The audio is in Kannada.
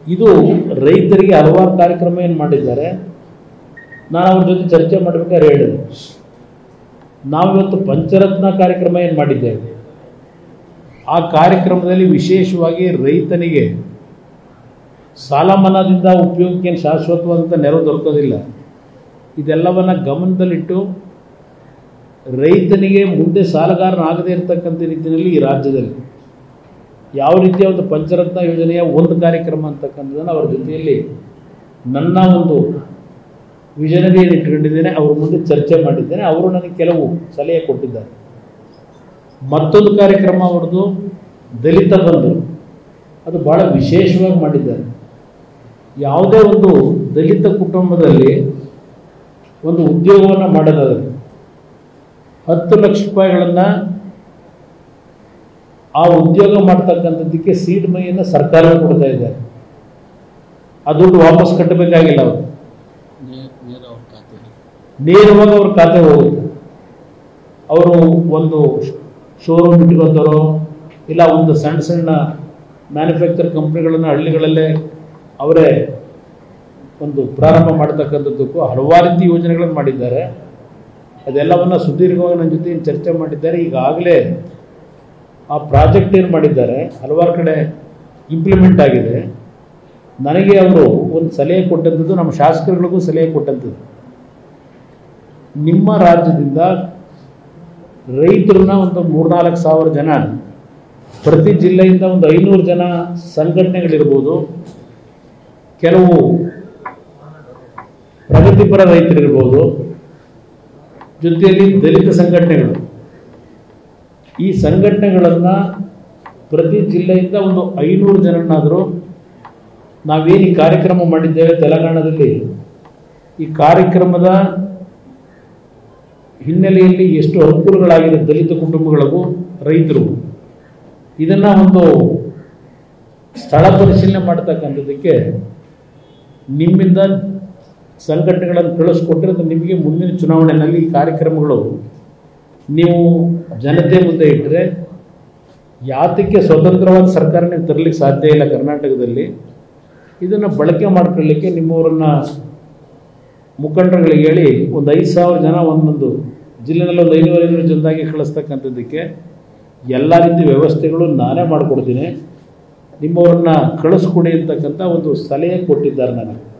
ಇದು ರೈತರಿಗೆ ಹಲವಾರು ಕಾರ್ಯಕ್ರಮ ಏನು ಮಾಡಿದ್ದಾರೆ ನಾನು ಅವ್ರ ಜೊತೆ ಚರ್ಚೆ ಮಾಡ್ಬೇಕಾದ್ರೆ ಹೇಳಿದೆ ನಾವಿವತ್ತು ಪಂಚರತ್ನ ಕಾರ್ಯಕ್ರಮ ಏನು ಮಾಡಿದ್ದೇವೆ ಆ ಕಾರ್ಯಕ್ರಮದಲ್ಲಿ ವಿಶೇಷವಾಗಿ ರೈತನಿಗೆ ಸಾಲ ಮನ್ನಾದಿಂದ ಉಪಯೋಗಕ್ಕೆ ಶಾಶ್ವತವಾದಂಥ ನೆರವು ದೊರಕೋದಿಲ್ಲ ಇದೆಲ್ಲವನ್ನ ಗಮನದಲ್ಲಿಟ್ಟು ರೈತನಿಗೆ ಮುಂದೆ ಸಾಲಗಾರನಾಗದೇ ಇರತಕ್ಕಂಥ ರೀತಿಯಲ್ಲಿ ಈ ರಾಜ್ಯದಲ್ಲಿ ಯಾವ ರೀತಿಯ ಒಂದು ಪಂಚರತ್ನ ಯೋಜನೆಯ ಒಂದು ಕಾರ್ಯಕ್ರಮ ಅಂತಕ್ಕಂಥದ್ದನ್ನು ಅವರ ಜೊತೆಯಲ್ಲಿ ನನ್ನ ಒಂದು ವಿಷನರಿ ಏನು ಇಟ್ಕೊಂಡಿದ್ದೇನೆ ಅವ್ರ ಮುಂದೆ ಚರ್ಚೆ ಮಾಡಿದ್ದೇನೆ ಅವರು ನನಗೆ ಕೆಲವು ಸಲಹೆ ಕೊಟ್ಟಿದ್ದಾರೆ ಮತ್ತೊಂದು ಕಾರ್ಯಕ್ರಮ ಅವ್ರದ್ದು ದಲಿತ ಬಂಧು ಅದು ಭಾಳ ವಿಶೇಷವಾಗಿ ಮಾಡಿದ್ದಾರೆ ಯಾವುದೇ ಒಂದು ದಲಿತ ಕುಟುಂಬದಲ್ಲಿ ಒಂದು ಉದ್ಯೋಗವನ್ನು ಮಾಡೋದಾದರೆ ಹತ್ತು ಲಕ್ಷ ರೂಪಾಯಿಗಳನ್ನು ಆ ಉದ್ಯೋಗ ಮಾಡ್ತಕ್ಕಂಥದ್ದಕ್ಕೆ ಸೀಡ್ ಮೈಯನ್ನು ಸರ್ಕಾರವೇ ಕೊಡ್ತಾ ಇದ್ದಾರೆ ಆ ದುಡ್ಡು ವಾಪಸ್ ಕಟ್ಟಬೇಕಾಗಿಲ್ಲ ಅವರು ನೇ- ನೇರ ಅವ್ರ ಖಾತೆಗೆ ನೇರವಾಗಿ ಅವ್ರ ಖಾತೆ ಹೋಗುತ್ತೆ ಅವರು ಒಂದು ಶೋರೂಮ್ ಇಟ್ಕೊತಾರೋ ಇಲ್ಲ ಒಂದು ಸಣ್ಣ ಸಣ್ಣ ಮ್ಯಾನುಫ್ಯಾಕ್ಚರ್ ಕಂಪ್ನಿಗಳನ್ನು ಹಳ್ಳಿಗಳಲ್ಲೇ ಅವರೇ ಒಂದು ಪ್ರಾರಂಭ ಮಾಡ್ತಕ್ಕಂಥದ್ದಕ್ಕೂ ಹಲವಾರು ರೀತಿ ಯೋಜನೆಗಳನ್ನು ಮಾಡಿದ್ದಾರೆ ಅದೆಲ್ಲವನ್ನು ಸುದೀರ್ಘವಾಗಿ ನನ್ನ ಜೊತೆ ಏನ್ ಚರ್ಚೆ ಮಾಡಿದ್ದಾರೆ ಈಗಾಗಲೇ ಆ ಪ್ರಾಜೆಕ್ಟ್ ಏನು ಮಾಡಿದ್ದಾರೆ ಹಲವಾರು ಕಡೆ ಇಂಪ್ಲಿಮೆಂಟ್ ಆಗಿದೆ ನನಗೆ ಅವರು ಒಂದು ಸಲಹೆ ಕೊಟ್ಟಂಥದ್ದು ನಮ್ಮ ಶಾಸಕರುಗಳಿಗೂ ಸಲಹೆ ಕೊಟ್ಟಂಥದ್ದು ನಿಮ್ಮ ರಾಜ್ಯದಿಂದ ರೈತರನ್ನ ಒಂದು ಮೂರ್ನಾಲ್ಕು ಸಾವಿರ ಜನ ಪ್ರತಿ ಜಿಲ್ಲೆಯಿಂದ ಒಂದು ಐನೂರು ಜನ ಸಂಘಟನೆಗಳಿರ್ಬೋದು ಕೆಲವು ಪ್ರಗತಿಪರ ರೈತರಿರ್ಬೋದು ಜೊತೆಯಲ್ಲಿ ದಲಿತ ಸಂಘಟನೆಗಳು ಈ ಸಂಘಟನೆಗಳನ್ನು ಪ್ರತಿ ಜಿಲ್ಲೆಯಿಂದ ಒಂದು ಐನೂರು ಜನರನ್ನಾದರೂ ನಾವೇನು ಈ ಕಾರ್ಯಕ್ರಮ ಮಾಡಿದ್ದೇವೆ ತೆಲಂಗಾಣದಲ್ಲಿ ಈ ಕಾರ್ಯಕ್ರಮದ ಹಿನ್ನೆಲೆಯಲ್ಲಿ ಎಷ್ಟು ಅನುಕೂಲಗಳಾಗಿದೆ ದಲಿತ ಕುಟುಂಬಗಳಿಗೂ ರೈತರಿಗೂ ಇದನ್ನು ಒಂದು ಸ್ಥಳ ಪರಿಶೀಲನೆ ಮಾಡ್ತಕ್ಕಂಥದ್ದಕ್ಕೆ ನಿಮ್ಮಿಂದ ಸಂಘಟನೆಗಳನ್ನು ಕಳಿಸ್ಕೊಟ್ರೆ ಅದು ನಿಮಗೆ ಮುಂದಿನ ಚುನಾವಣೆಯಲ್ಲಿ ಈ ಕಾರ್ಯಕ್ರಮಗಳು ನೀವು ಜನತೆ ಮುಂದೆ ಇಟ್ಟರೆ ಯಾತಕ್ಕೆ ಸ್ವತಂತ್ರವಾದ ಸರ್ಕಾರ ನೀವು ತರಲಿಕ್ಕೆ ಸಾಧ್ಯ ಇಲ್ಲ ಕರ್ನಾಟಕದಲ್ಲಿ ಇದನ್ನು ಬಳಕೆ ಮಾಡ್ಕೊಳ್ಳಿಕ್ಕೆ ನಿಮ್ಮವರನ್ನ ಮುಖಂಡರುಗಳಿಗೆ ಹೇಳಿ ಒಂದು ಐದು ಸಾವಿರ ಜನ ಒಂದೊಂದು ಜಿಲ್ಲೆನಲ್ಲಿ ಒಂದು ಐನೂರು ಐನೂರು ಜನದಾಗಿ ಕಳಿಸ್ತಕ್ಕಂಥದ್ದಕ್ಕೆ ಎಲ್ಲ ರೀತಿ ವ್ಯವಸ್ಥೆಗಳು ನಾನೇ ಮಾಡಿಕೊಡ್ತೀನಿ ನಿಮ್ಮವ್ರನ್ನ ಕಳಿಸ್ಕೊಡಿ ಅಂತಕ್ಕಂಥ ಒಂದು ಸಲಹೆ ಕೊಟ್ಟಿದ್ದಾರೆ ನನಗೆ